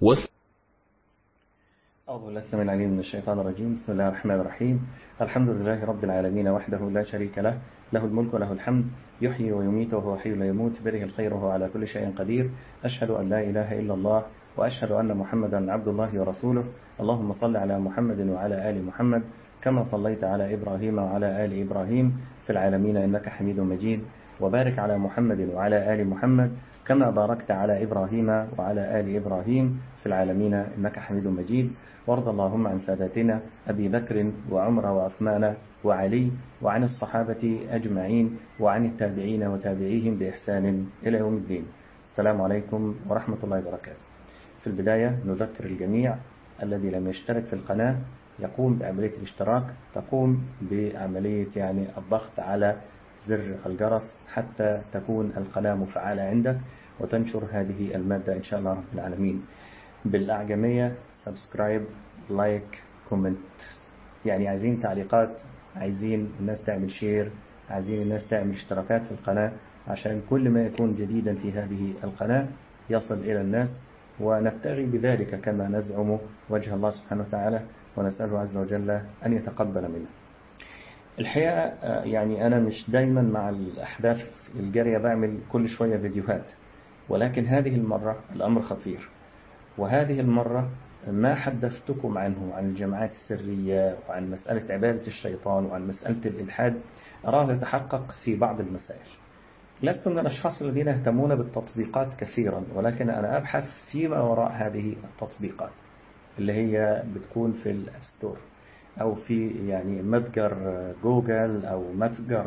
وس أعوذ بالله السميع العليم من الشيطان الرجيم بسم الله الرحمن الرحيم الحمد لله رب العالمين وحده لا شريك له له الملك وله الحمد يحيي ويميت وهو حي لا يموت بره الخير وهو على كل شيء قدير أشهد أن لا إله إلا الله وأشهد أن محمدا عبد الله ورسوله اللهم صل على محمد وعلى آل محمد كما صليت على إبراهيم وعلى آل إبراهيم في العالمين إنك حميد مجيد وبارك على محمد وعلى آل محمد كما باركت على إبراهيم وعلى آل إبراهيم في العالمين إنك حميد مجيد وارض اللهم عن ساداتنا أبي بكر وعمر وعثمان وعلي وعن الصحابة أجمعين وعن التابعين وتابعيهم بإحسان إلى يوم الدين السلام عليكم ورحمة الله وبركاته في البداية نذكر الجميع الذي لم يشترك في القناة يقوم بعملية الاشتراك تقوم بعملية يعني الضغط على زر الجرس حتى تكون القناة مفعلة عندك وتنشر هذه المادة إن شاء الله رب العالمين بالأعجمية سبسكرايب لايك كومنت يعني عايزين تعليقات عايزين الناس تعمل شير عايزين الناس تعمل اشتراكات في القناة عشان كل ما يكون جديدا في هذه القناة يصل إلى الناس ونبتغي بذلك كما نزعم وجه الله سبحانه وتعالى ونسأله عز وجل أن يتقبل منا الحقيقة يعني أنا مش دايما مع الأحداث الجارية بعمل كل شوية فيديوهات ولكن هذه المرة الأمر خطير وهذه المرة ما حدثتكم عنه عن الجماعات السرية وعن مسألة عبادة الشيطان وعن مسألة الإلحاد أراه يتحقق في بعض المسائل لست من الأشخاص الذين يهتمون بالتطبيقات كثيرا ولكن أنا أبحث فيما وراء هذه التطبيقات اللي هي بتكون في الأب ستور أو في يعني متجر جوجل أو متجر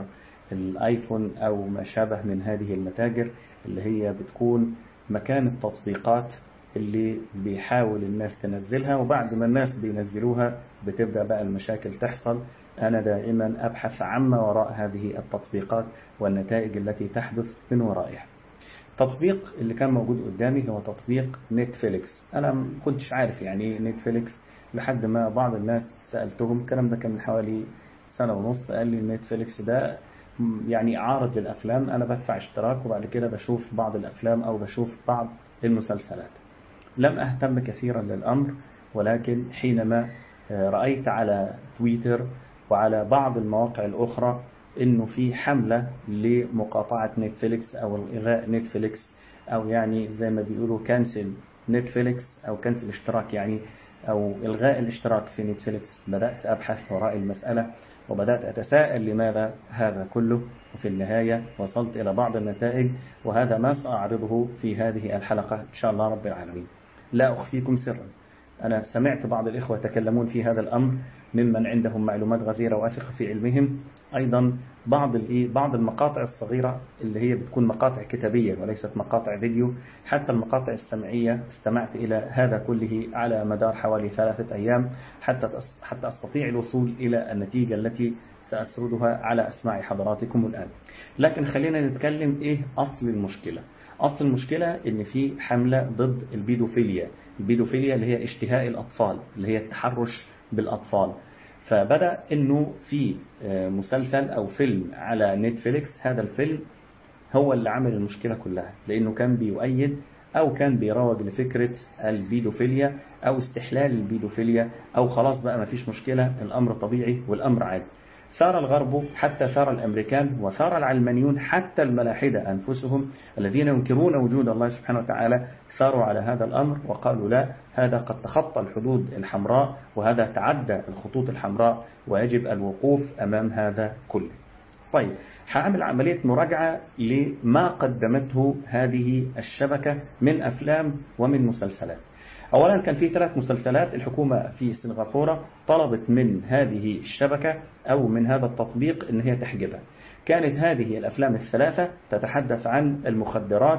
الآيفون أو ما شابه من هذه المتاجر اللي هي بتكون مكان التطبيقات اللي بيحاول الناس تنزلها وبعد ما الناس بينزلوها بتبدأ بقى المشاكل تحصل أنا دائما أبحث عما وراء هذه التطبيقات والنتائج التي تحدث من ورائها التطبيق اللي كان موجود قدامي هو تطبيق نتفليكس أنا ما كنتش عارف يعني ايه نتفليكس لحد ما بعض الناس سألتهم الكلام ده كان من حوالي سنة ونص قال لي نتفليكس ده يعني عارض للأفلام أنا بدفع اشتراك وبعد كده بشوف بعض الأفلام أو بشوف بعض المسلسلات لم أهتم كثيرا للأمر ولكن حينما رأيت على تويتر وعلى بعض المواقع الأخرى إنه في حملة لمقاطعة نتفليكس أو إلغاء نتفليكس أو يعني زي ما بيقولوا كانسل نتفليكس أو كانسل اشتراك يعني أو إلغاء الاشتراك في نتفليكس بدأت أبحث وراء المسألة وبدأت أتساءل لماذا هذا كله وفي النهاية وصلت إلى بعض النتائج وهذا ما سأعرضه في هذه الحلقة إن شاء الله رب العالمين لا أخفيكم سرا أنا سمعت بعض الإخوة يتكلمون في هذا الأمر ممن عندهم معلومات غزيرة وأثق في علمهم أيضا بعض بعض المقاطع الصغيرة اللي هي بتكون مقاطع كتابية وليست مقاطع فيديو حتى المقاطع السمعية استمعت إلى هذا كله على مدار حوالي ثلاثة أيام حتى حتى أستطيع الوصول إلى النتيجة التي سأسردها على أسماع حضراتكم الآن لكن خلينا نتكلم إيه أصل المشكلة أصل المشكلة إن في حملة ضد البيدوفيليا البيدوفيليا اللي هي اشتهاء الأطفال اللي هي التحرش بالأطفال فبدأ إنه في مسلسل أو فيلم على نتفليكس هذا الفيلم هو اللي عمل المشكلة كلها لأنه كان بيؤيد أو كان بيروج لفكرة البيدوفيليا أو استحلال البيدوفيليا أو خلاص بقى ما فيش مشكلة الأمر طبيعي والأمر عادي ثار الغرب حتى ثار الأمريكان وثار العلمانيون حتى الملاحدة أنفسهم الذين ينكرون وجود الله سبحانه وتعالى ثاروا على هذا الأمر وقالوا لا هذا قد تخطى الحدود الحمراء وهذا تعدى الخطوط الحمراء ويجب الوقوف أمام هذا كله طيب هعمل عملية مراجعة لما قدمته هذه الشبكة من أفلام ومن مسلسلات أولا كان في ثلاث مسلسلات الحكومة في سنغافورة طلبت من هذه الشبكة أو من هذا التطبيق أن هي تحجبها كانت هذه الأفلام الثلاثة تتحدث عن المخدرات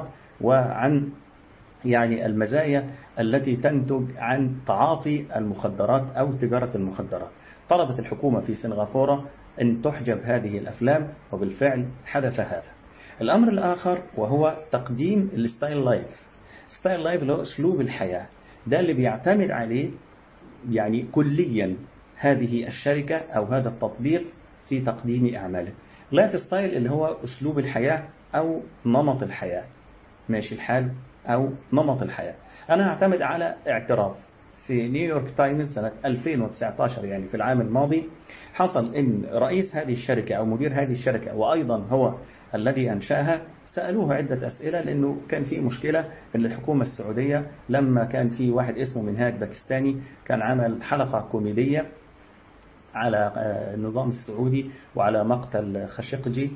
وعن يعني المزايا التي تنتج عن تعاطي المخدرات أو تجارة المخدرات طلبت الحكومة في سنغافورة أن تحجب هذه الأفلام وبالفعل حدث هذا الأمر الآخر وهو تقديم الستايل لايف ستايل لايف اللي هو أسلوب الحياة ده اللي بيعتمد عليه يعني كليا هذه الشركة أو هذا التطبيق في تقديم أعماله لايف ستايل اللي هو أسلوب الحياة أو نمط الحياة ماشي الحال أو نمط الحياة أنا هعتمد على اعتراف في نيويورك تايمز سنة 2019 يعني في العام الماضي حصل إن رئيس هذه الشركة أو مدير هذه الشركة وأيضا هو الذي أنشأها سألوه عدة أسئلة لأنه كان في مشكلة إن الحكومة السعودية لما كان في واحد اسمه منهاج باكستاني كان عمل حلقة كوميدية على النظام السعودي وعلى مقتل خشقجي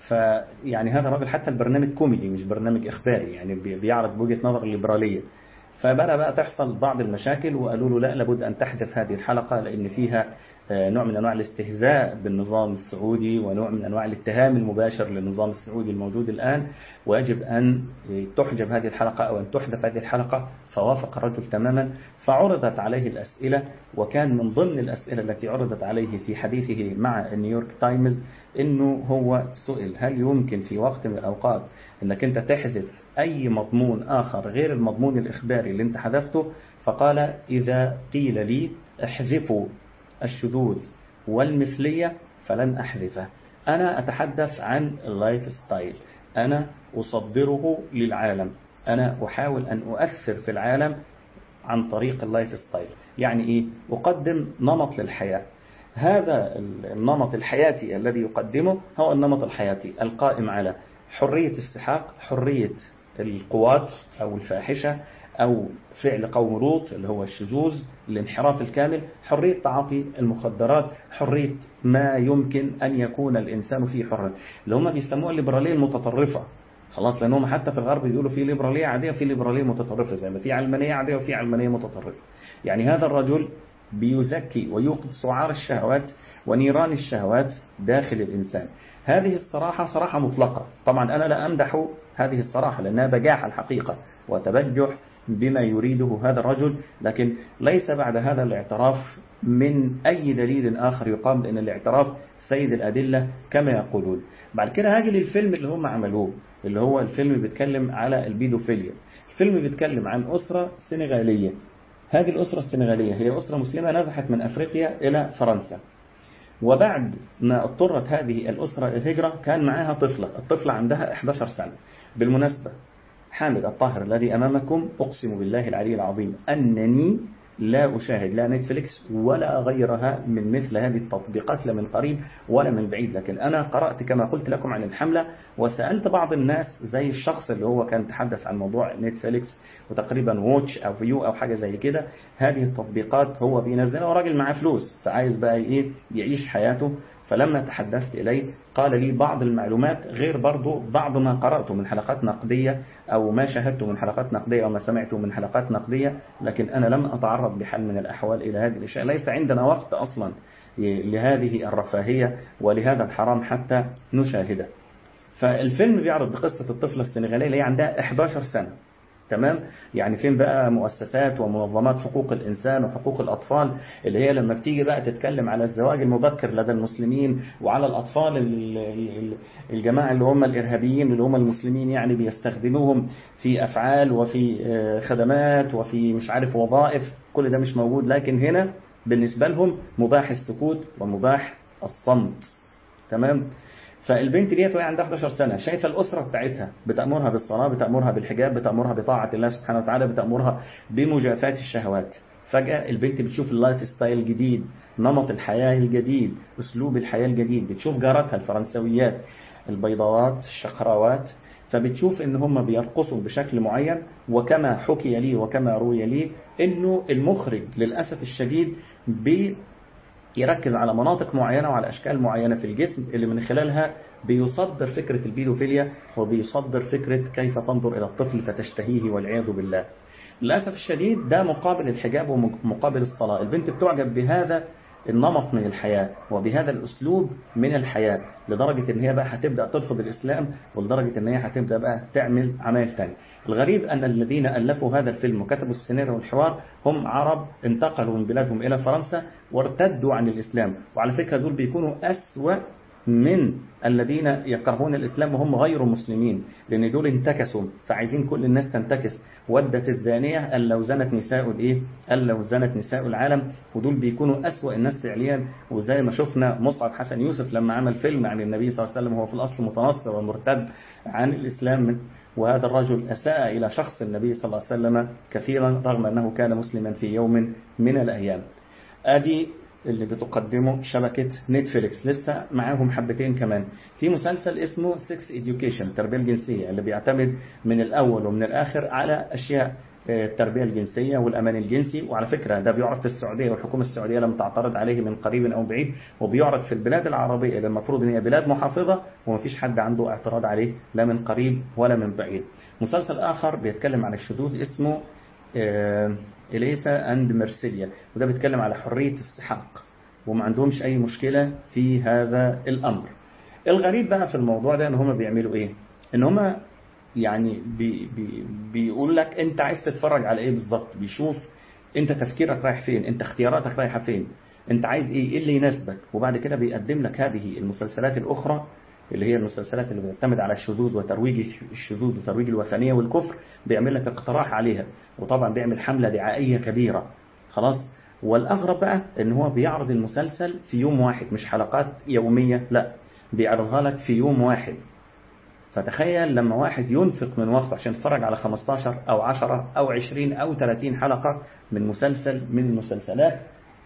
فيعني هذا الراجل حتى البرنامج كوميدي مش برنامج إخباري يعني بيعرض بوجهة نظر الليبرالية فبدأ بقى تحصل بعض المشاكل وقالوا له لا لابد أن تحذف هذه الحلقة لأن فيها نوع من أنواع الاستهزاء بالنظام السعودي ونوع من أنواع الاتهام المباشر للنظام السعودي الموجود الآن ويجب أن تحجب هذه الحلقة أو أن تحذف هذه الحلقة فوافق الرجل تماما فعرضت عليه الأسئلة وكان من ضمن الأسئلة التي عرضت عليه في حديثه مع نيويورك تايمز أنه هو سئل هل يمكن في وقت من الأوقات أنك أنت تحذف أي مضمون آخر غير المضمون الإخباري اللي أنت حذفته فقال إذا قيل لي احذفوا الشذوذ والمثلية فلن أحذفه أنا أتحدث عن اللايف ستايل أنا أصدره للعالم أنا أحاول أن أؤثر في العالم عن طريق اللايف ستايل يعني إيه؟ أقدم نمط للحياة هذا النمط الحياتي الذي يقدمه هو النمط الحياتي القائم على حرية السحاق حرية القوات أو الفاحشة أو فعل قوم لوط اللي هو الشذوذ الانحراف الكامل حرية تعاطي المخدرات حرية ما يمكن أن يكون الإنسان فيه حرا اللي هم بيسموها الليبرالية المتطرفة خلاص لأنهم حتى في الغرب بيقولوا في ليبرالية عادية وفي ليبرالية متطرفة زي ما في علمانية عادية وفي علمانية متطرفة يعني هذا الرجل بيزكي ويوقد سعار الشهوات ونيران الشهوات داخل الإنسان هذه الصراحة صراحة مطلقة طبعا أنا لا أمدح هذه الصراحة لأنها بجاحة الحقيقة وتبجح بما يريده هذا الرجل لكن ليس بعد هذا الاعتراف من أي دليل آخر يقام لأن الاعتراف سيد الأدلة كما يقولون بعد كده هاجي للفيلم اللي هم عملوه اللي هو الفيلم بيتكلم على البيدوفيليا الفيلم بيتكلم عن أسرة سنغالية هذه الأسرة السنغالية هي أسرة مسلمة نزحت من أفريقيا إلى فرنسا وبعد ما اضطرت هذه الأسرة الهجرة كان معها طفلة الطفلة عندها 11 سنة بالمناسبة حامد الطاهر الذي أمامكم أقسم بالله العلي العظيم أنني لا أشاهد لا نتفليكس ولا غيرها من مثل هذه التطبيقات لا من قريب ولا من بعيد لكن أنا قرأت كما قلت لكم عن الحملة وسألت بعض الناس زي الشخص اللي هو كان تحدث عن موضوع نتفليكس وتقريبا ووتش أو فيو أو حاجة زي كده هذه التطبيقات هو بينزلها وراجل معاه فلوس فعايز بقى إيه يعيش حياته فلما تحدثت إليه قال لي بعض المعلومات غير برضو بعض ما قرأته من حلقات نقدية أو ما شاهدته من حلقات نقدية أو ما سمعته من حلقات نقدية لكن أنا لم أتعرض بحال من الأحوال إلى هذه الأشياء ليس عندنا وقت أصلا لهذه الرفاهية ولهذا الحرام حتى نشاهده فالفيلم بيعرض قصة الطفلة السنغالية اللي هي عندها 11 سنة تمام يعني فين بقى مؤسسات ومنظمات حقوق الإنسان وحقوق الأطفال اللي هي لما بتيجي بقى تتكلم على الزواج المبكر لدى المسلمين وعلى الأطفال الجماعة اللي هم الإرهابيين اللي هم المسلمين يعني بيستخدموهم في أفعال وفي خدمات وفي مش عارف وظائف كل ده مش موجود لكن هنا بالنسبة لهم مباح السكوت ومباح الصمت تمام فالبنت ديت وهي عندها 11 سنة شايفة الأسرة بتاعتها بتأمرها بالصلاة بتأمرها بالحجاب بتأمرها بطاعة الله سبحانه وتعالى بتأمرها بمجافاة الشهوات فجأة البنت بتشوف اللايف ستايل الجديد نمط الحياة الجديد أسلوب الحياة الجديد بتشوف جارتها الفرنسويات البيضاوات الشقراوات فبتشوف ان هم بيرقصوا بشكل معين وكما حكي لي وكما روي لي انه المخرج للأسف الشديد بي يركز على مناطق معينة وعلى أشكال معينة في الجسم اللي من خلالها بيصدر فكرة البيدوفيليا وبيصدر فكرة كيف تنظر إلى الطفل فتشتهيه والعياذ بالله للأسف الشديد ده مقابل الحجاب ومقابل الصلاة البنت بتعجب بهذا النمط من الحياة وبهذا الأسلوب من الحياة لدرجة ان هي بقى هتبدأ ترفض الإسلام ولدرجة ان هي هتبدأ بقى تعمل عمايل تاني الغريب أن الذين ألفوا هذا الفيلم وكتبوا السيناريو والحوار هم عرب انتقلوا من بلادهم إلى فرنسا وارتدوا عن الإسلام وعلى فكرة دول بيكونوا أسوأ من الذين يكرهون الإسلام وهم غير مسلمين لأن دول انتكسوا فعايزين كل الناس تنتكس ودت الزانية أن لو زنت نساء الإيه أن لو زنت نساء العالم ودول بيكونوا أسوأ الناس فعليا وزي ما شفنا مصعب حسن يوسف لما عمل فيلم عن النبي صلى الله عليه وسلم وهو في الأصل متنصر ومرتد عن الإسلام وهذا الرجل أساء إلى شخص النبي صلى الله عليه وسلم كثيرا رغم أنه كان مسلما في يوم من الأيام أدي اللي بتقدمه شبكة نتفليكس لسه معاهم حبتين كمان في مسلسل اسمه سكس إديوكيشن التربية الجنسية اللي بيعتمد من الأول ومن الآخر على أشياء التربية الجنسية والأمان الجنسي وعلى فكرة ده بيعرض في السعودية والحكومة السعودية لم تعترض عليه من قريب أو بعيد وبيعرض في البلاد العربية اللي المفروض أن هي بلاد محافظة ومفيش حد عنده اعتراض عليه لا من قريب ولا من بعيد مسلسل آخر بيتكلم عن الشذوذ اسمه إليسا أند مرسيليا وده بيتكلم على حرية السحاق وما عندهمش أي مشكلة في هذا الأمر الغريب بقى في الموضوع ده ان هم بيعملوا ايه ان هم يعني بي بي بيقول لك انت عايز تتفرج على ايه بالظبط بيشوف انت تفكيرك رايح فين انت اختياراتك رايحه فين انت عايز ايه ايه اللي يناسبك وبعد كده بيقدم لك هذه المسلسلات الاخرى اللي هي المسلسلات اللي بتعتمد على الشذوذ وترويج الشذوذ وترويج الوثنيه والكفر بيعمل لك اقتراح عليها وطبعا بيعمل حمله دعائيه كبيره خلاص والاغرب بقى ان هو بيعرض المسلسل في يوم واحد مش حلقات يوميه لا بيعرضها لك في يوم واحد فتخيل لما واحد ينفق من وقته عشان يتفرج على 15 أو 10 أو 20 أو 30 حلقة من مسلسل من المسلسلات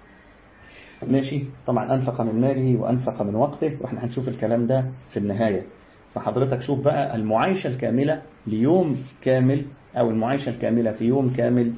ماشي طبعا أنفق من ماله وأنفق من وقته وإحنا هنشوف الكلام ده في النهاية فحضرتك شوف بقى المعايشة الكاملة ليوم كامل أو المعايشة الكاملة في يوم كامل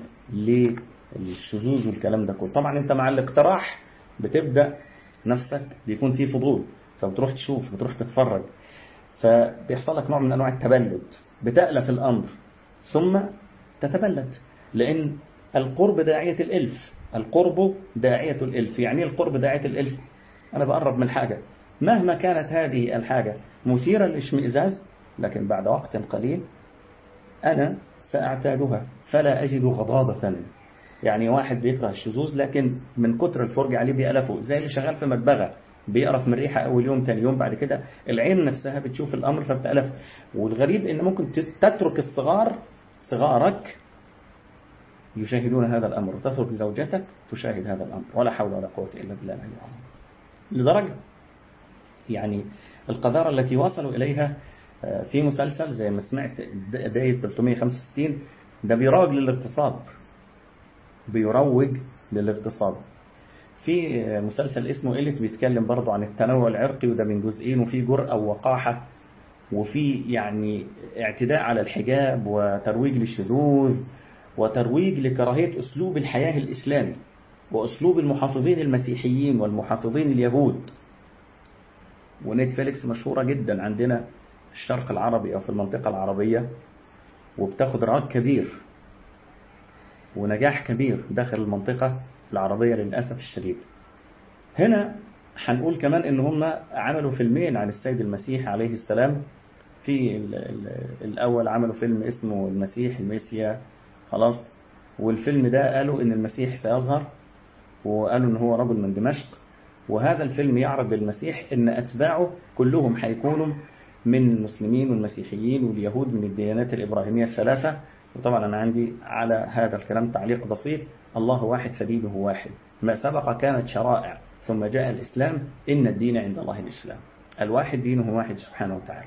للشذوذ والكلام ده كله طبعا أنت مع الاقتراح بتبدأ نفسك بيكون فيه فضول فبتروح تشوف بتروح تتفرج فبيحصل لك نوع من أنواع التبلد بتألف الأمر ثم تتبلد لأن القرب داعية الإلف القرب داعية الإلف يعني القرب داعية الإلف أنا بقرب من حاجة مهما كانت هذه الحاجة مثيرة للاشمئزاز لكن بعد وقت قليل أنا سأعتادها فلا أجد غضاضة يعني واحد بيكره الشذوذ لكن من كتر الفرج عليه بيألفه زي اللي شغال في مدبغة بيقرف من ريحة أول يوم تاني يوم بعد كده العين نفسها بتشوف الأمر فبتألف والغريب إن ممكن تترك الصغار صغارك يشاهدون هذا الأمر وتترك زوجتك تشاهد هذا الأمر ولا حول ولا قوة إلا بالله العلي العظيم لدرجة يعني القذارة التي وصلوا إليها في مسلسل زي ما سمعت دايز 365 ده بيروج للاغتصاب بيروج للاغتصاب في مسلسل اسمه إليت بيتكلم برضه عن التنوع العرقي وده من جزئين وفي جرأة ووقاحة وفي يعني اعتداء على الحجاب وترويج للشذوذ وترويج لكراهية أسلوب الحياة الإسلامي وأسلوب المحافظين المسيحيين والمحافظين اليهود ونتفليكس مشهورة جدا عندنا في الشرق العربي أو في المنطقة العربية وبتاخد رعاك كبير ونجاح كبير داخل المنطقة العربية للأسف الشديد هنا هنقول كمان ان هم عملوا فيلمين عن السيد المسيح عليه السلام في ال ال الأول عملوا فيلم اسمه المسيح الميسيا خلاص والفيلم ده قالوا ان المسيح سيظهر وقالوا ان هو رجل من دمشق وهذا الفيلم يعرض المسيح ان أتباعه كلهم هيكونوا من المسلمين والمسيحيين واليهود من الديانات الإبراهيمية الثلاثة وطبعا أنا عندي على هذا الكلام تعليق بسيط الله واحد فدينه واحد ما سبق كانت شرائع ثم جاء الإسلام إن الدين عند الله الإسلام الواحد دينه واحد سبحانه وتعالى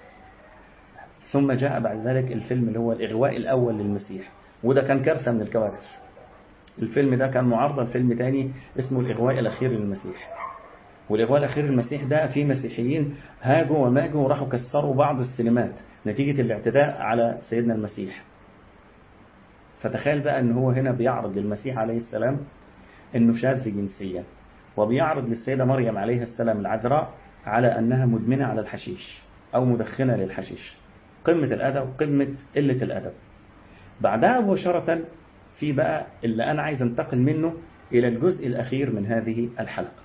ثم جاء بعد ذلك الفيلم اللي هو الإغواء الأول للمسيح وده كان كارثة من الكوارث الفيلم ده كان معارضة لفيلم تاني اسمه الإغواء الأخير للمسيح والإغواء الأخير للمسيح ده في مسيحيين هاجوا وماجوا وراحوا كسروا بعض السينمات نتيجة الاعتداء على سيدنا المسيح فتخيل بقى ان هو هنا بيعرض للمسيح عليه السلام انه شاذ جنسيا وبيعرض للسيدة مريم عليه السلام العذراء على انها مدمنة على الحشيش او مدخنة للحشيش قمة الادب قمة قلة الادب بعدها مباشرة في بقى اللي انا عايز انتقل منه الى الجزء الاخير من هذه الحلقة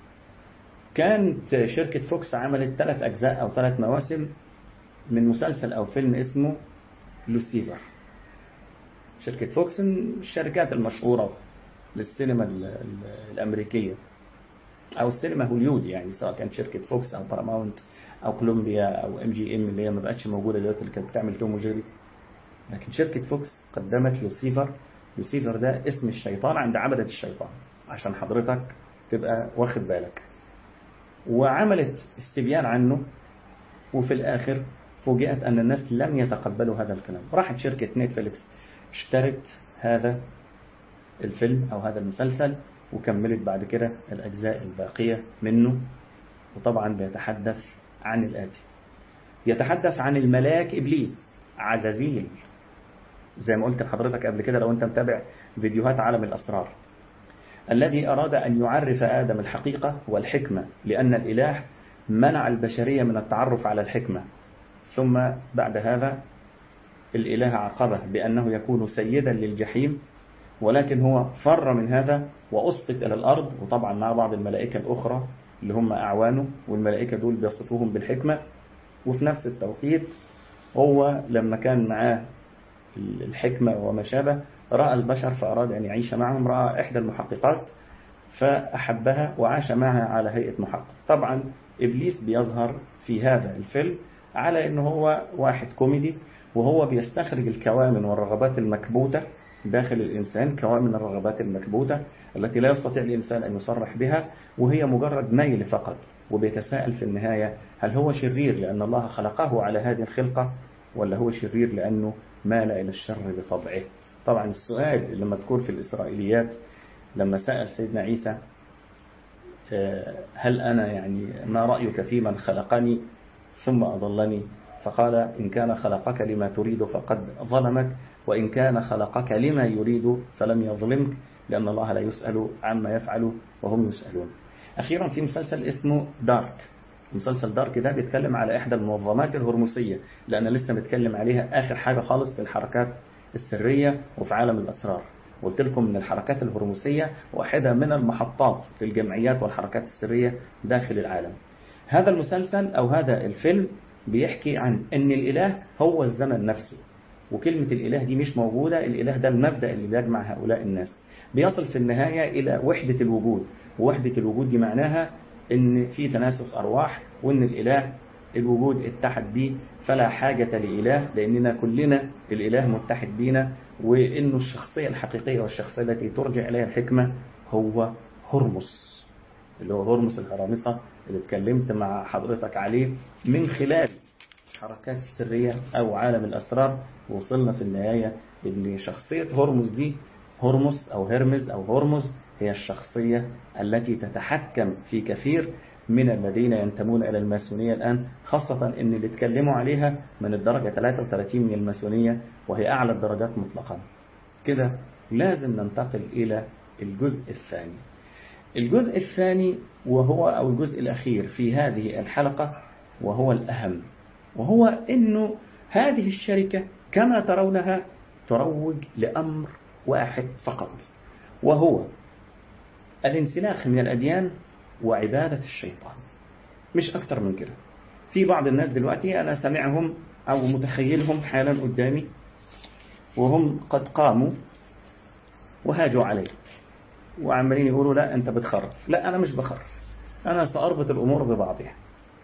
كانت شركة فوكس عملت ثلاث اجزاء او ثلاث مواسم من مسلسل او فيلم اسمه لوسيفر شركة فوكس من الشركات المشهورة للسينما الأمريكية أو السينما هوليود يعني سواء كانت شركة فوكس أو باراماونت أو كولومبيا أو ام جي ام اللي هي ما بقتش موجودة دلوقتي اللي كانت بتعمل توم وجيري لكن شركة فوكس قدمت لوسيفر لوسيفر ده اسم الشيطان عند عبدة الشيطان عشان حضرتك تبقى واخد بالك وعملت استبيان عنه وفي الآخر فوجئت أن الناس لم يتقبلوا هذا الكلام راحت شركة نتفليكس اشترت هذا الفيلم أو هذا المسلسل وكملت بعد كده الأجزاء الباقية منه وطبعا بيتحدث عن الآتي يتحدث عن الملاك إبليس عزازيل زي ما قلت لحضرتك قبل كده لو أنت متابع فيديوهات عالم الأسرار الذي أراد أن يعرف آدم الحقيقة والحكمة لأن الإله منع البشرية من التعرف على الحكمة ثم بعد هذا الإله عاقبه بأنه يكون سيدا للجحيم ولكن هو فر من هذا وأسقط إلى الأرض وطبعا مع بعض الملائكة الأخرى اللي هم أعوانه والملائكة دول بيصفوهم بالحكمة وفي نفس التوقيت هو لما كان معاه الحكمة وما شابه رأى البشر فأراد أن يعيش معهم رأى إحدى المحققات فأحبها وعاش معها على هيئة محقق طبعا إبليس بيظهر في هذا الفيلم على أنه هو واحد كوميدي وهو بيستخرج الكوامن والرغبات المكبوتة داخل الإنسان كوامن الرغبات المكبوتة التي لا يستطيع الإنسان أن يصرح بها وهي مجرد ميل فقط وبيتساءل في النهاية هل هو شرير لأن الله خلقه على هذه الخلقة ولا هو شرير لأنه مال إلى الشر بطبعه طبعا السؤال اللي مذكور في الإسرائيليات لما سأل سيدنا عيسى هل أنا يعني ما رأيك في من خلقني ثم أضلني فقال إن كان خلقك لما تريد فقد ظلمك وإن كان خلقك لما يريد فلم يظلمك لأن الله لا يسأل عما يفعل وهم يسألون أخيرا في مسلسل اسمه دارك مسلسل دارك ده بيتكلم على إحدى المنظمات الهرمسية لأن لسه بتكلم عليها آخر حاجة خالص في الحركات السرية وفي عالم الأسرار قلت لكم من الحركات الهرمسية واحدة من المحطات في الجمعيات والحركات السرية داخل العالم هذا المسلسل أو هذا الفيلم بيحكي عن أن الإله هو الزمن نفسه وكلمة الإله دي مش موجودة الإله ده المبدأ اللي بيجمع هؤلاء الناس بيصل في النهاية إلى وحدة الوجود ووحدة الوجود دي معناها أن في تناسخ أرواح وأن الإله الوجود اتحد بيه فلا حاجة لإله لأننا كلنا الإله متحد بينا وإنه الشخصية الحقيقية والشخصية التي ترجع إليها الحكمة هو هرمس اللي هو هرمس الهرامسة اللي اتكلمت مع حضرتك عليه من خلال الحركات السرية أو عالم الأسرار وصلنا في النهاية إن شخصية هرمز دي هرمس أو هرمز أو هرمز هي الشخصية التي تتحكم في كثير من الذين ينتمون إلى الماسونية الآن خاصة إن اللي اتكلموا عليها من الدرجة 33 من الماسونية وهي أعلى الدرجات مطلقا كده لازم ننتقل إلى الجزء الثاني الجزء الثاني وهو أو الجزء الأخير في هذه الحلقة وهو الأهم وهو أنه هذه الشركة كما ترونها تروج لأمر واحد فقط وهو الانسلاخ من الأديان وعبادة الشيطان مش أكتر من كده في بعض الناس دلوقتي أنا سمعهم أو متخيلهم حالا قدامي وهم قد قاموا وهاجوا علي وعمالين يقولوا لا أنت بتخرف لا أنا مش بخرف أنا سأربط الأمور ببعضها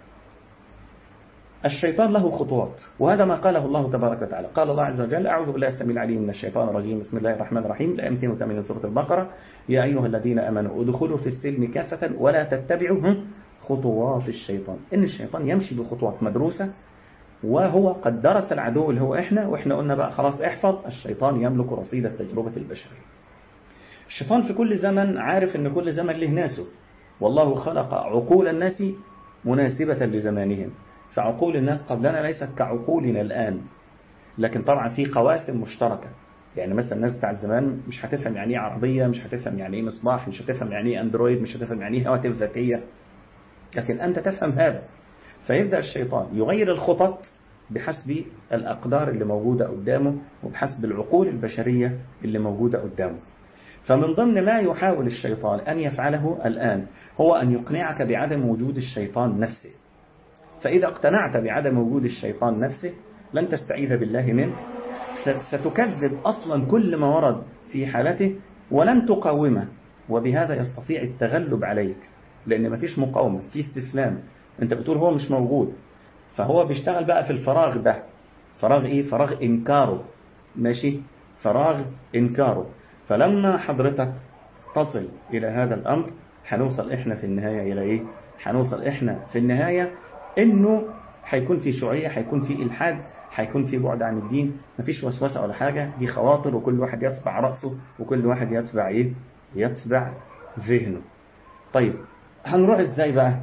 الشيطان له خطوات وهذا ما قاله الله تبارك وتعالى قال الله عز وجل أعوذ بالله السميع العليم من الشيطان الرجيم بسم الله الرحمن الرحيم الآية 280 سورة البقرة يا أيها الذين أمنوا ادخلوا في السلم كافة ولا تتبعوا خطوات الشيطان إن الشيطان يمشي بخطوات مدروسة وهو قد درس العدو اللي هو إحنا وإحنا قلنا بقى خلاص احفظ الشيطان يملك رصيد التجربة البشرية الشيطان في كل زمن عارف إن كل زمن له ناسه والله خلق عقول الناس مناسبة لزمانهم فعقول الناس قبلنا ليست كعقولنا الآن لكن طبعا في قواسم مشتركة يعني مثلا الناس بتاع زمان مش هتفهم يعني ايه عربية مش هتفهم يعني ايه مصباح مش هتفهم يعني ايه اندرويد مش هتفهم يعني ايه هواتف ذكية لكن أنت تفهم هذا فيبدأ الشيطان يغير الخطط بحسب الأقدار اللي موجودة قدامه وبحسب العقول البشرية اللي موجودة قدامه فمن ضمن ما يحاول الشيطان أن يفعله الآن هو أن يقنعك بعدم وجود الشيطان نفسه فإذا اقتنعت بعدم وجود الشيطان نفسه لن تستعيذ بالله منه ستكذب أصلا كل ما ورد في حالته ولن تقاومه وبهذا يستطيع التغلب عليك لأن مفيش مقاومة في استسلام أنت بتقول هو مش موجود فهو بيشتغل بقى في الفراغ ده فراغ إيه؟ فراغ إنكاره ماشي فراغ إنكاره فلما حضرتك تصل إلى هذا الأمر هنوصل إحنا في النهاية إلى إيه؟ هنوصل إحنا في النهاية إنه هيكون في شيوعية هيكون في إلحاد هيكون في بعد عن الدين مفيش وسوسة ولا حاجة دي خواطر وكل واحد يتبع رأسه وكل واحد يتبع إيه يتبع ذهنه طيب هنروح إزاي بقى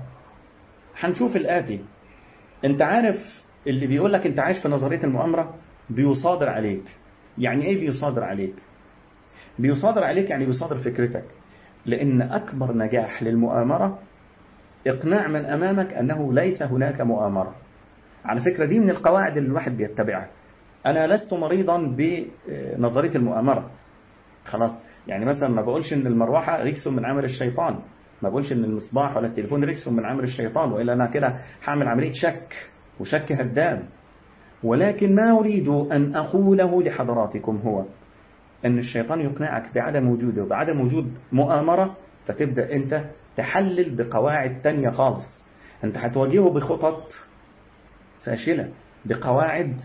هنشوف الآتي أنت عارف اللي بيقول لك أنت عايش في نظرية المؤامرة بيصادر عليك يعني إيه بيصادر عليك بيصادر عليك يعني بيصادر فكرتك لأن أكبر نجاح للمؤامرة إقناع من أمامك أنه ليس هناك مؤامرة على فكرة دي من القواعد اللي الواحد بيتبعها أنا لست مريضا بنظرية المؤامرة خلاص يعني مثلا ما بقولش ان المروحة رجس من عمل الشيطان ما بقولش ان المصباح ولا التليفون رجس من عمل الشيطان وإلا أنا كده هعمل عملية شك وشك هدام ولكن ما أريد أن أقوله لحضراتكم هو أن الشيطان يقنعك بعدم وجوده وبعدم وجود مؤامرة فتبدأ أنت تحلل بقواعد تانية خالص أنت هتواجهه بخطط فاشلة بقواعد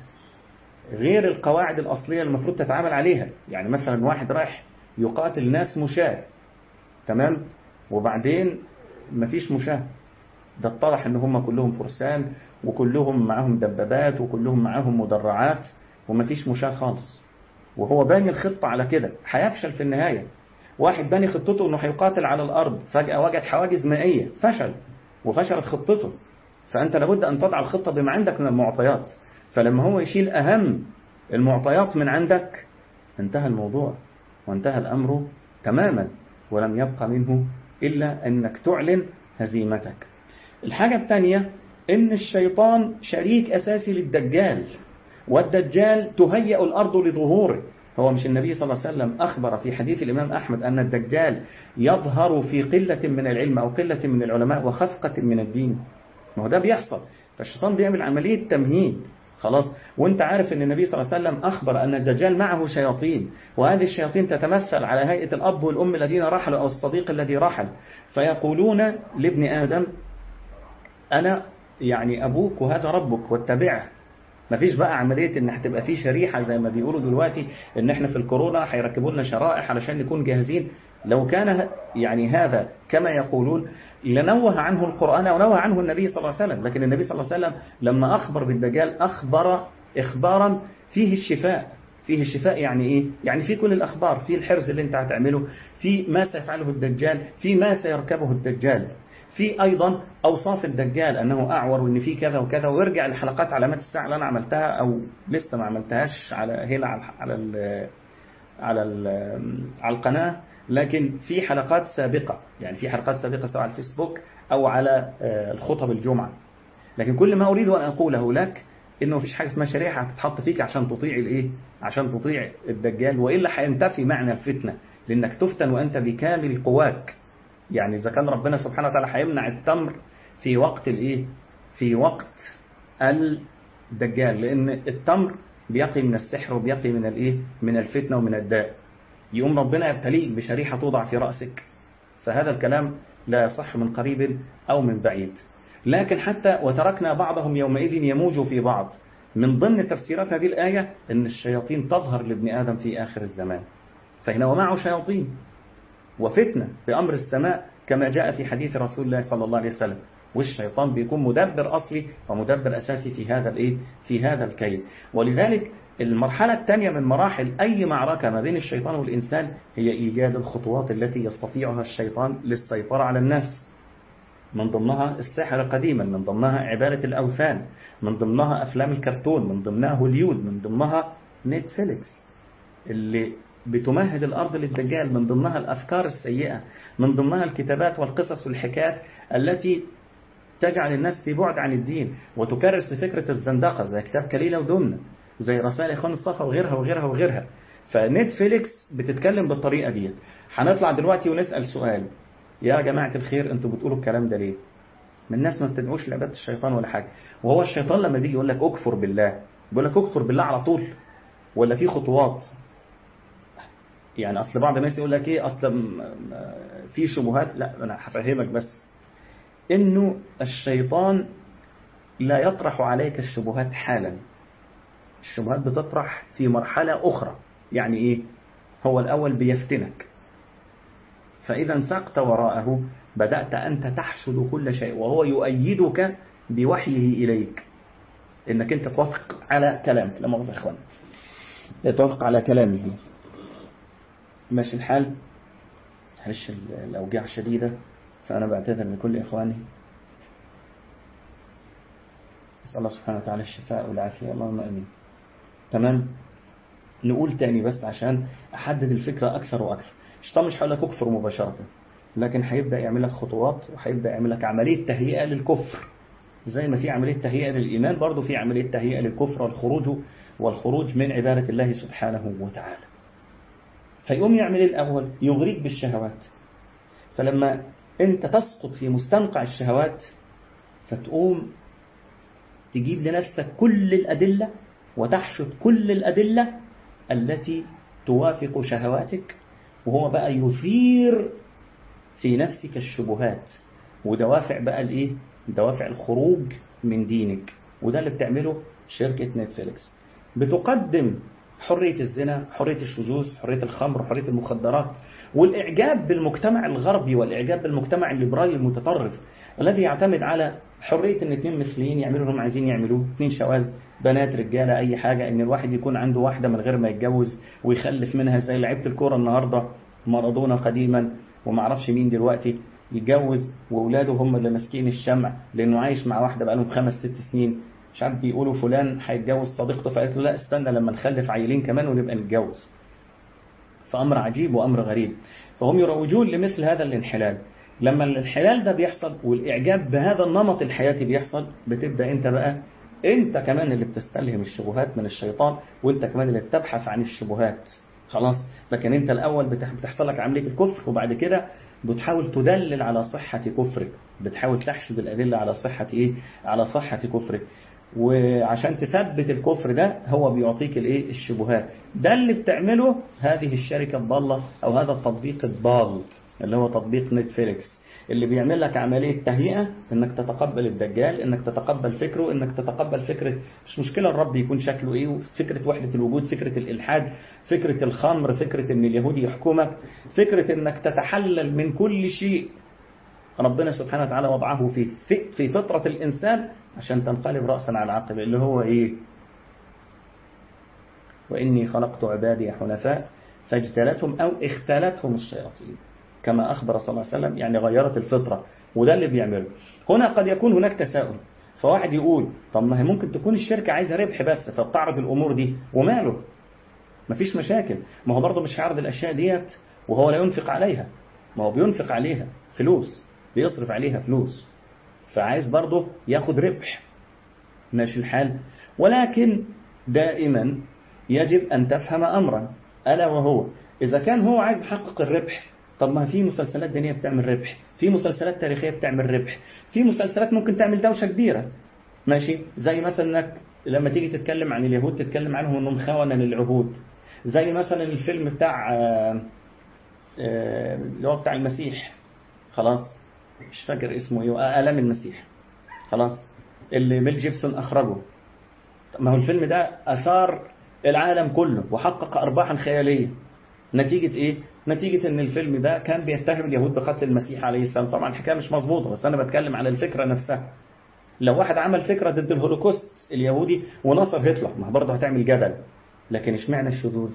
غير القواعد الأصلية اللي المفروض تتعامل عليها يعني مثلا واحد رايح يقاتل ناس مشاة تمام وبعدين مفيش مشاة ده اتضح ان هم كلهم فرسان وكلهم معاهم دبابات وكلهم معاهم مدرعات ومفيش مشاة خالص وهو باني الخطة على كده هيفشل في النهاية واحد باني خطته انه هيقاتل على الارض فجأة وجد حواجز مائية فشل وفشلت خطته فأنت لابد أن تضع الخطة بما عندك من المعطيات فلما هو يشيل أهم المعطيات من عندك انتهى الموضوع وانتهى الأمر تماما ولم يبقى منه إلا أنك تعلن هزيمتك الحاجة الثانية إن الشيطان شريك أساسي للدجال والدجال تهيأ الأرض لظهوره هو مش النبي صلى الله عليه وسلم أخبر في حديث الإمام أحمد أن الدجال يظهر في قلة من العلم أو قلة من العلماء وخفقة من الدين ما هو ده بيحصل فالشيطان بيعمل عملية تمهيد خلاص وانت عارف ان النبي صلى الله عليه وسلم اخبر ان الدجال معه شياطين وهذه الشياطين تتمثل على هيئة الاب والام الذين رحلوا او الصديق الذي رحل فيقولون لابن ادم انا يعني ابوك وهذا ربك واتبعه مفيش بقى عملية ان هتبقى في شريحة زي ما بيقولوا دلوقتي ان احنا في الكورونا هيركبوا لنا شرائح علشان نكون جاهزين لو كان يعني هذا كما يقولون لنوه عنه القرآن ونوه عنه النبي صلى الله عليه وسلم لكن النبي صلى الله عليه وسلم لما أخبر بالدجال أخبر إخبارا فيه الشفاء فيه الشفاء يعني إيه؟ يعني في كل الأخبار في الحرز اللي أنت هتعمله في ما سيفعله الدجال في ما سيركبه الدجال في أيضا أوصاف الدجال أنه أعور وأن في كذا وكذا ويرجع لحلقات علامات الساعة اللي أنا عملتها أو لسه ما عملتهاش على هنا على على ال على ال على القناة لكن في حلقات سابقة يعني في حلقات سابقة سواء على الفيسبوك أو على الخطب الجمعة لكن كل ما أريد أن أقوله لك إنه مفيش حاجة اسمها شريحة هتتحط فيك عشان تطيع الإيه؟ عشان تطيع الدجال وإلا هينتفي معنى الفتنة لأنك تفتن وأنت بكامل قواك يعني إذا كان ربنا سبحانه وتعالى هيمنع التمر في وقت الإيه؟ في وقت الدجال لأن التمر بيقي من السحر وبيقي من الإيه؟ من الفتنة ومن الداء يقوم ربنا يبتليك بشريحة توضع في رأسك فهذا الكلام لا يصح من قريب أو من بعيد لكن حتى وتركنا بعضهم يومئذ يموج في بعض من ضمن تفسيرات هذه الآية أن الشياطين تظهر لابن آدم في آخر الزمان فهنا ومعه شياطين وفتنة بأمر السماء كما جاء في حديث رسول الله صلى الله عليه وسلم والشيطان بيكون مدبر أصلي ومدبر أساسي في هذا الإيه؟ في هذا الكيد ولذلك المرحلة الثانية من مراحل أي معركة ما بين الشيطان والإنسان هي إيجاد الخطوات التي يستطيعها الشيطان للسيطرة على الناس من ضمنها السحر قديما من ضمنها عبادة الأوثان من ضمنها أفلام الكرتون من ضمنها هوليود من ضمنها نتفليكس اللي بتمهد الأرض للدجال من ضمنها الأفكار السيئة من ضمنها الكتابات والقصص والحكايات التي تجعل الناس في بعد عن الدين وتكرس لفكرة الزندقة زي كتاب كليلة ودمنة زي رسائل إخوان الصفا وغيرها وغيرها وغيرها فنتفليكس بتتكلم بالطريقة دي هنطلع دلوقتي ونسأل سؤال يا جماعة الخير انتوا بتقولوا الكلام ده ليه من الناس ما بتدعوش لعبادة الشيطان ولا حاجة وهو الشيطان لما بيجي يقول لك اكفر بالله بيقول لك اكفر بالله على طول ولا في خطوات يعني اصل بعض الناس يقول لك ايه اصل في شبهات لا انا هفهمك بس انه الشيطان لا يطرح عليك الشبهات حالا الشبهات بتطرح في مرحلة أخرى يعني إيه هو الأول بيفتنك فإذا انسقت وراءه بدأت أنت تحشد كل شيء وهو يؤيدك بوحيه إليك انك انت توافق على كلامك لا مؤاخذة يا اخوان توافق على كلامه ماشي الحال معلش الاوجاع شديدة فانا بعتذر لكل اخواني نسأل الله سبحانه وتعالى الشفاء والعافية اللهم امين تمام نقول تاني بس عشان احدد الفكرة اكثر واكثر الشيطان مش هيقول لك اكفر مباشرة لكن هيبدأ يعمل لك خطوات وهيبدأ يعمل لك عملية تهيئة للكفر زي ما في عملية تهيئة للإيمان برضه في عملية تهيئة للكفر والخروج والخروج من عبادة الله سبحانه وتعالى فيقوم يعمل الأول يغريك بالشهوات فلما أنت تسقط في مستنقع الشهوات فتقوم تجيب لنفسك كل الأدلة وتحشد كل الأدلة التي توافق شهواتك وهو بقى يثير في نفسك الشبهات ودوافع بقى الايه دوافع الخروج من دينك وده اللي بتعمله شركة نتفليكس بتقدم حرية الزنا حرية الشذوذ حرية الخمر حرية المخدرات والإعجاب بالمجتمع الغربي والإعجاب بالمجتمع الليبرالي المتطرف الذي يعتمد على حرية ان اتنين مثليين يعملوا اللي هم عايزين يعملوه اتنين شواذ بنات رجالة أي حاجة ان الواحد يكون عنده واحدة من غير ما يتجوز ويخلف منها زي لعيبة الكورة النهاردة مارادونا قديما وما اعرفش مين دلوقتي يتجوز واولاده هم اللي ماسكين الشمع لانه عايش مع واحده بقالهم خمس ست سنين مش عارف بيقولوا فلان هيتجوز صديقته فقالت له لا استنى لما نخلف عيلين كمان ونبقى نتجوز فامر عجيب وامر غريب فهم يروجون لمثل هذا الانحلال لما الانحلال ده بيحصل والاعجاب بهذا النمط الحياتي بيحصل بتبدا انت بقى انت كمان اللي بتستلهم الشبهات من الشيطان وانت كمان اللي بتبحث عن الشبهات خلاص لكن انت الاول بتحصل لك عمليه الكفر وبعد كده بتحاول تدلل على صحه كفرك بتحاول تحشد الادله على صحه ايه على صحه كفرك وعشان تثبت الكفر ده هو بيعطيك الايه الشبهات ده اللي بتعمله هذه الشركه الضاله او هذا التطبيق الضال اللي هو تطبيق نتفليكس اللي بيعمل لك عملية تهيئة انك تتقبل الدجال انك تتقبل فكره انك تتقبل فكرة مش مشكلة الرب يكون شكله ايه فكرة وحدة الوجود فكرة الالحاد فكرة الخمر فكرة ان اليهودي يحكمك فكرة انك تتحلل من كل شيء ربنا سبحانه وتعالى وضعه في في فطرة الانسان عشان تنقلب رأسا على عقب اللي هو ايه واني خلقت عبادي حنفاء فاجتلتهم او اختلتهم الشياطين كما أخبر صلى الله عليه وسلم يعني غيرت الفطرة وده اللي بيعمله هنا قد يكون هناك تساؤل فواحد يقول طب ما هي ممكن تكون الشركة عايزة ربح بس فبتعرض الأمور دي وماله مفيش مشاكل ما هو برضه مش هيعرض الأشياء ديت وهو لا ينفق عليها ما هو بينفق عليها فلوس بيصرف عليها فلوس فعايز برضه ياخد ربح ماشي الحال ولكن دائما يجب أن تفهم أمرا ألا وهو إذا كان هو عايز يحقق الربح طب ما في مسلسلات دينية بتعمل ربح في مسلسلات تاريخية بتعمل ربح في مسلسلات ممكن تعمل دوشة كبيرة ماشي زي مثلا انك لما تيجي تتكلم عن اليهود تتكلم عنهم انهم خونة للعهود زي مثلا الفيلم بتاع اللي هو بتاع المسيح خلاص مش فاكر اسمه ايه آلام المسيح خلاص اللي ميل جيبسون اخرجه ما هو الفيلم ده اثار العالم كله وحقق ارباحا خياليه نتيجة ايه نتيجة ان الفيلم ده كان بيتهم اليهود بقتل المسيح عليه السلام طبعا الحكاية مش مظبوطة بس انا بتكلم على الفكرة نفسها لو واحد عمل فكرة ضد الهولوكوست اليهودي ونصر هتلر ما برضه هتعمل جدل لكن اشمعنى الشذوذ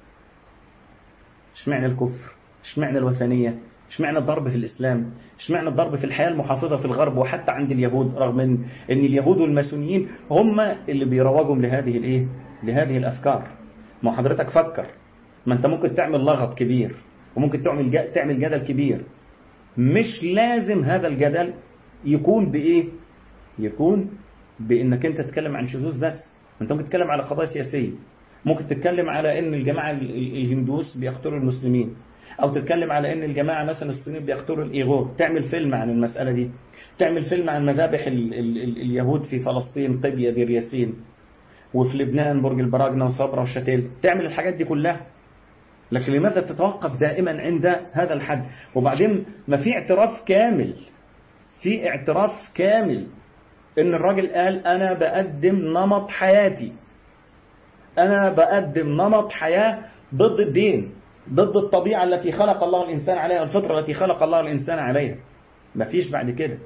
اشمعنى الكفر اشمعنى الوثنية اشمعنى الضرب في الإسلام اشمعنى الضرب في الحياة المحافظة في الغرب وحتى عند اليهود رغم ان, إن اليهود والماسونيين هم اللي بيروجوا لهذه الايه لهذه الأفكار ما حضرتك فكر ما انت ممكن تعمل لغط كبير وممكن تعمل تعمل جدل كبير مش لازم هذا الجدل يكون بايه يكون بانك انت تتكلم عن شذوذ بس انت ممكن تتكلم على قضايا سياسيه ممكن تتكلم على ان الجماعه الهندوس بيقتلوا المسلمين او تتكلم على ان الجماعه مثلا الصينيين بيقتلوا الايغور تعمل فيلم عن المساله دي تعمل فيلم عن مذابح ال ال ال اليهود في فلسطين قبيه دير ياسين وفي لبنان برج البراجنه وصبرا وشتيل تعمل الحاجات دي كلها لكن لماذا تتوقف دائما عند هذا الحد وبعدين ما في اعتراف كامل في اعتراف كامل ان الراجل قال انا بقدم نمط حياتي انا بقدم نمط حياة ضد الدين ضد الطبيعة التي خلق الله الإنسان عليها الفطرة التي خلق الله الإنسان عليها ما فيش بعد كده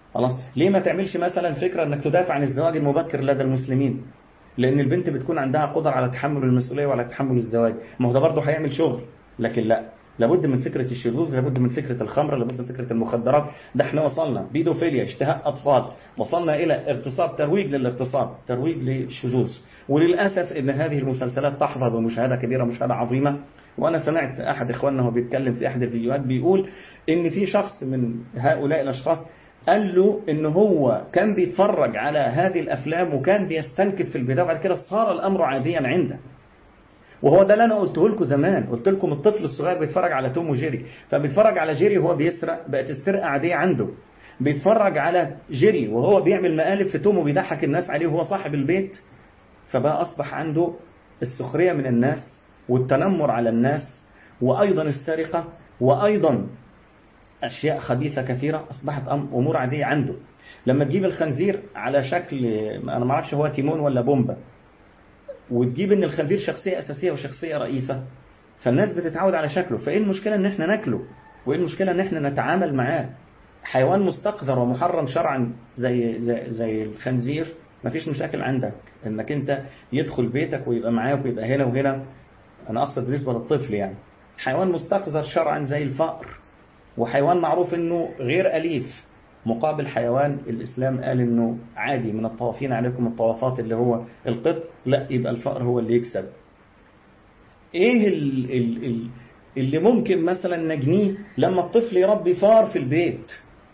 خلاص ليه ما تعملش مثلا فكرة انك تدافع عن الزواج المبكر لدى المسلمين لان البنت بتكون عندها قدرة على تحمل المسؤولية وعلى تحمل الزواج ما هو ده برضه هيعمل شغل لكن لا لابد من فكرة الشذوذ لابد من فكرة الخمر لابد من فكرة المخدرات ده احنا وصلنا بيدوفيليا اشتهاء أطفال وصلنا إلى اغتصاب ترويج للاغتصاب ترويج للشذوذ وللأسف إن هذه المسلسلات تحظى بمشاهدة كبيرة مشاهدة عظيمة وأنا سمعت أحد إخواننا وهو بيتكلم في أحد الفيديوهات بيقول إن في شخص من هؤلاء الأشخاص قال له إن هو كان بيتفرج على هذه الأفلام وكان بيستنكف في البداية وبعد كده صار الأمر عاديا عنده وهو ده اللي انا قلته لكم زمان قلت لكم الطفل الصغير بيتفرج على توم وجيري فبيتفرج على جيري وهو بيسرق بقت السرقه عاديه عنده بيتفرج على جيري وهو بيعمل مقالب في توم وبيضحك الناس عليه وهو صاحب البيت فبقى اصبح عنده السخريه من الناس والتنمر على الناس وايضا السرقه وايضا اشياء خبيثه كثيره اصبحت امور عاديه عنده لما تجيب الخنزير على شكل انا ما اعرفش هو تيمون ولا بومبا وتجيب ان الخنزير شخصية أساسية وشخصية رئيسة فالناس بتتعود على شكله فإيه المشكلة ان احنا ناكله وإيه المشكلة ان احنا نتعامل معاه حيوان مستقذر ومحرم شرعا زي, زي, زي الخنزير مفيش مشاكل عندك انك انت يدخل بيتك ويبقى معاك ويبقى هنا وهنا انا اقصد بالنسبة للطفل يعني حيوان مستقذر شرعا زي الفأر وحيوان معروف انه غير أليف مقابل حيوان الإسلام قال إنه عادي من الطوافين عليكم الطوافات اللي هو القط لا يبقى الفأر هو اللي يكسب إيه ال ال ال اللي ممكن مثلا نجنيه لما الطفل يربي فار في البيت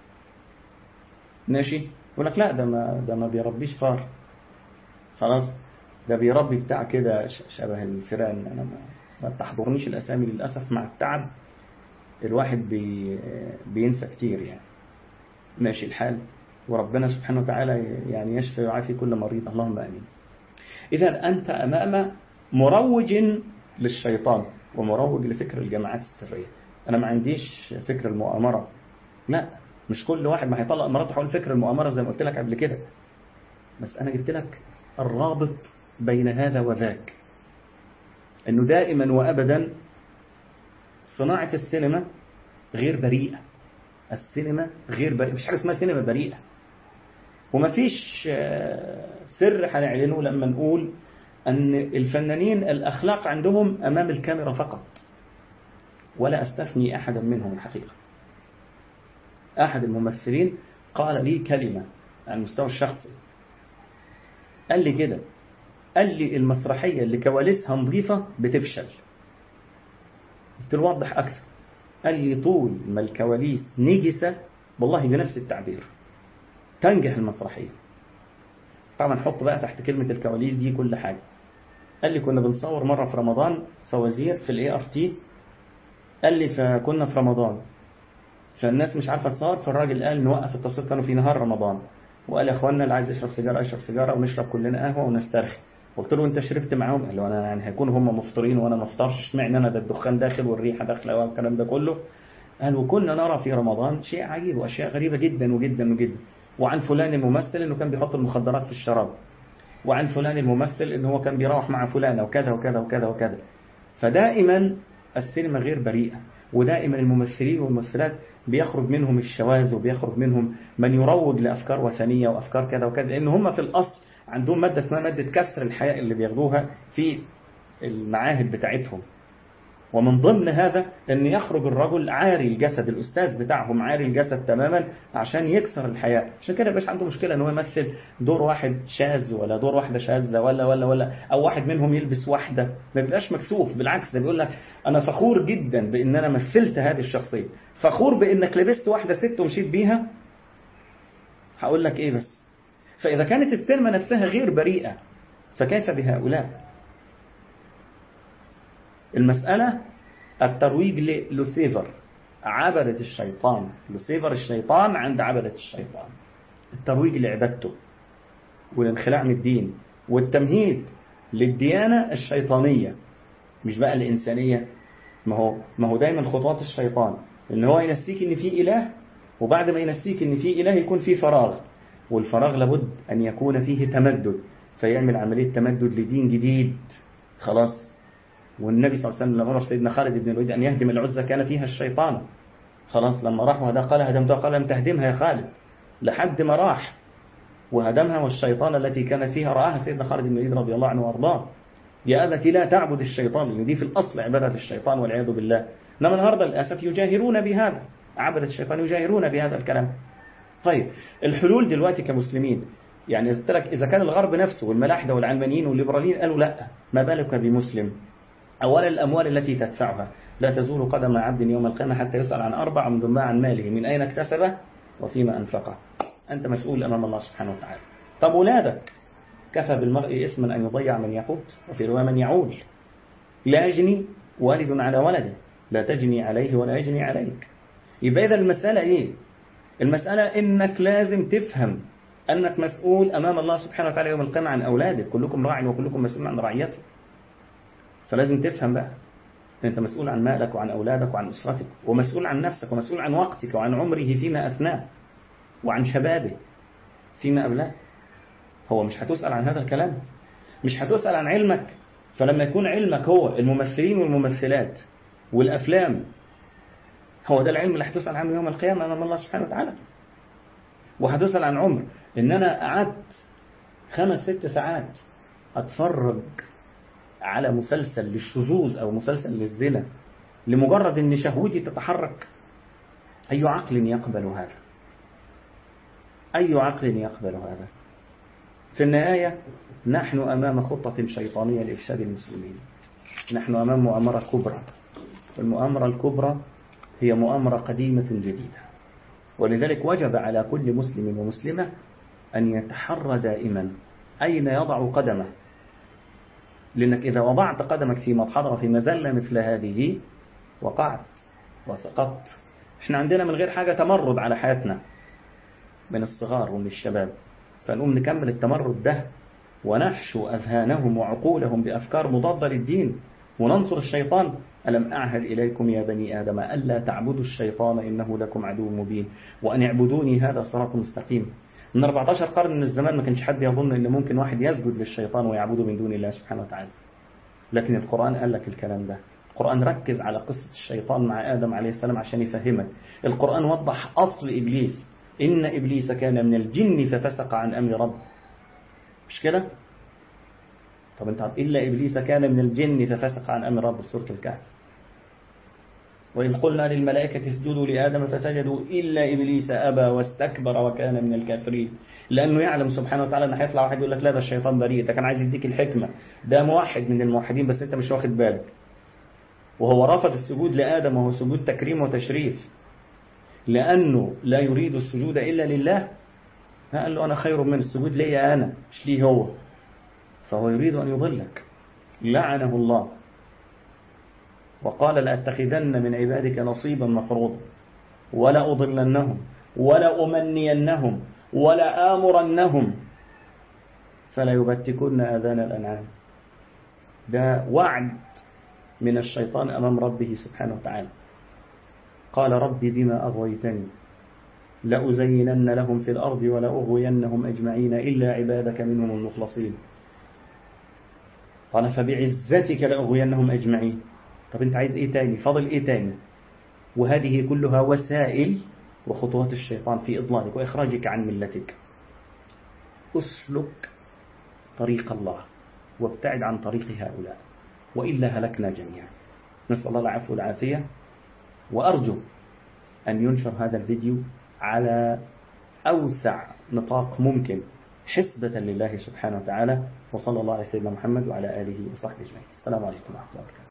ماشي يقول لك لا ده ما ده ما بيربيش فار خلاص ده بيربي بتاع كده شبه الفيران انا ما, ما تحضرنيش الاسامي للاسف مع التعب الواحد بي بينسى كتير يعني ماشي الحال وربنا سبحانه وتعالى يعني يشفي ويعافي كل مريض اللهم امين اذا انت امام مروج للشيطان ومروج لفكر الجماعات السريه انا ما عنديش فكر المؤامره لا مش كل واحد ما هيطلق مراته حول فكر المؤامره زي ما قلت لك قبل كده بس انا جبت لك الرابط بين هذا وذاك انه دائما وابدا صناعه السينما غير بريئه السينما غير بريئة مش حاجة اسمها سينما بريئة ومفيش سر هنعلنه لما نقول أن الفنانين الأخلاق عندهم أمام الكاميرا فقط ولا أستثني أحدا منهم الحقيقة أحد الممثلين قال لي كلمة على المستوى الشخصي قال لي كده قال لي المسرحية اللي كواليسها نظيفة بتفشل قلت له وضح أكثر قال لي طول ما الكواليس نجسة والله بنفس التعبير تنجح المسرحية طبعا حط بقى تحت كلمة الكواليس دي كل حاجة قال لي كنا بنصور مرة في رمضان فوازير في الاي ار تي قال لي فكنا في رمضان فالناس مش عارفة تصور فالراجل قال نوقف التصوير كانوا في نهار رمضان وقال يا اخوانا اللي عايز يشرب سيجارة يشرب سيجارة ونشرب كلنا قهوة ونسترخي قلت له انت شربت معاهم قال له انا يعني هيكونوا هم مفطرين وانا ما افطرش اشمعنى انا ده الدخان داخل والريحه داخله والكلام ده كله قال وكنا نرى في رمضان شيء عجيب واشياء غريبه جدا وجدا وجدا وعن فلان الممثل انه كان بيحط المخدرات في الشراب وعن فلان الممثل انه هو كان بيروح مع فلانه وكذا وكذا وكذا وكذا فدائما السينما غير بريئه ودائما الممثلين والممثلات بيخرج منهم الشواذ وبيخرج منهم من يروج لافكار وثنيه وافكار كذا وكذا لان هم في الاصل عندهم مادة اسمها مادة كسر الحياء اللي بياخدوها في المعاهد بتاعتهم ومن ضمن هذا ان يخرج الرجل عاري الجسد الاستاذ بتاعهم عاري الجسد تماما عشان يكسر الحياء عشان كده مبقاش عنده مشكله ان هو يمثل دور واحد شاذ ولا دور واحده شاذه ولا ولا ولا او واحد منهم يلبس واحده ما بيبقاش مكسوف بالعكس ده بيقول لك انا فخور جدا بان انا مثلت هذه الشخصيه فخور بانك لبست واحده ست ومشيت بيها هقول لك ايه بس فإذا كانت السينما نفسها غير بريئة فكيف بهؤلاء المسألة الترويج للوسيفر عبدة الشيطان لوسيفر الشيطان عند عبدة الشيطان الترويج لعبادته والانخلاع من الدين والتمهيد للديانة الشيطانية مش بقى الإنسانية ما هو ما هو دايما خطوات الشيطان ان هو ينسيك ان في إله وبعد ما ينسيك ان في إله يكون في فراغ والفراغ لابد أن يكون فيه تمدد فيعمل عملية تمدد لدين جديد خلاص والنبي صلى الله عليه وسلم لما أمر سيدنا خالد بن الوليد أن يهدم العزة كان فيها الشيطان خلاص لما راح وهذا قال هدمتها قال لم تهدمها يا خالد لحد ما راح وهدمها والشيطان التي كانت فيها رآها سيدنا خالد بن الوليد رضي الله عنه وارضاه يا أبتي لا تعبد الشيطان لأن دي في الأصل عبادة الشيطان والعياذ بالله إنما النهاردة للأسف يجاهرون بهذا عبدة الشيطان يجاهرون بهذا الكلام طيب الحلول دلوقتي كمسلمين يعني قلت لك إذا كان الغرب نفسه والملاحدة والعلمانيين والليبراليين قالوا لا ما بالك بمسلم أولا الأموال التي تدفعها لا تزول قدم عبد يوم القيامة حتى يسأل عن أربع من ضمن عن ماله من أين اكتسبه وفيما أنفقه أنت مسؤول أمام الله سبحانه وتعالى طب أولادك كفى بالمرء إثما أن يضيع من يقوت وفي رواية من يعول لا يجني والد على ولده لا تجني عليه ولا يجني عليك يبقى إذا المسألة إيه المسألة إنك لازم تفهم أنك مسؤول أمام الله سبحانه وتعالى يوم القيامة عن أولادك كلكم راع وكلكم مسؤول عن رعيته فلازم تفهم بقى أنت مسؤول عن مالك وعن أولادك وعن أسرتك ومسؤول عن نفسك ومسؤول عن وقتك وعن عمره فيما أثناه وعن شبابه فيما أبلاه هو مش هتسأل عن هذا الكلام مش هتسأل عن علمك فلما يكون علمك هو الممثلين والممثلات والأفلام هو ده العلم اللي هتسأل عنه يوم القيامة أمام الله سبحانه وتعالى وهتسأل عن عمر إن أنا قعدت خمس ست ساعات أتفرج على مسلسل للشذوذ أو مسلسل للزنا لمجرد أن شهوتي تتحرك أي عقل يقبل هذا أي عقل يقبل هذا في النهاية نحن أمام خطة شيطانية لإفساد المسلمين نحن أمام مؤامرة كبرى والمؤامرة الكبرى هي مؤامرة قديمة جديدة ولذلك وجب على كل مسلم ومسلمة أن يتحرى دائما أين يضع قدمه لأنك إذا وضعت قدمك في مضحضرة في مزلة مثل هذه وقعت وسقطت احنا عندنا من غير حاجة تمرد على حياتنا من الصغار ومن الشباب فنقوم نكمل التمرد ده ونحشو أذهانهم وعقولهم بأفكار مضادة للدين وننصر الشيطان ألم أعهد إليكم يا بني آدم ألا تعبدوا الشيطان إنه لكم عدو مبين وأن اعبدوني هذا صراط مستقيم من 14 قرن من الزمان ما كانش حد يظن ان ممكن واحد يسجد للشيطان ويعبده من دون الله سبحانه وتعالى لكن القرآن قال لك الكلام ده القرآن ركز على قصة الشيطان مع آدم عليه السلام عشان يفهمك القرآن وضح أصل إبليس إن إبليس كان من الجن ففسق عن أمر رب مش كده طب انت إلا إبليس كان من الجن ففسق عن أمر رب سورة الكهف وإذ قلنا للملائكة اسجدوا لآدم فسجدوا إلا إبليس أبى واستكبر وكان من الكافرين لأنه يعلم سبحانه وتعالى أن هيطلع واحد يقول لك لا ده الشيطان بريء ده كان عايز يديك الحكمة ده موحد من الموحدين بس أنت مش واخد بالك وهو رفض السجود لآدم وهو سجود تكريم وتشريف لأنه لا يريد السجود إلا لله قال له أنا خير من السجود لي أنا مش ليه هو فهو يريد أن يضلك لعنه الله وقال لأتخذن من عبادك نصيبا مفروضا ولا أضلنهم ولا أمنينهم ولا آمرنهم فلا يبتكن آذان الأنعام ده وعد من الشيطان أمام ربه سبحانه وتعالى قال ربي بما أغويتني لأزينن لهم في الأرض ولأغوينهم أجمعين إلا عبادك منهم المخلصين قال فبعزتك لأغوينهم أجمعين طب انت عايز ايه تاني فاضل ايه تاني وهذه كلها وسائل وخطوات الشيطان في إضلالك وإخراجك عن ملتك أسلك طريق الله وابتعد عن طريق هؤلاء وإلا هلكنا جميعا نسأل الله العفو والعافية وأرجو أن ينشر هذا الفيديو على أوسع نطاق ممكن حسبة لله سبحانه وتعالى وصلى الله على سيدنا محمد وعلى آله وصحبه أجمعين السلام عليكم ورحمة الله وبركاته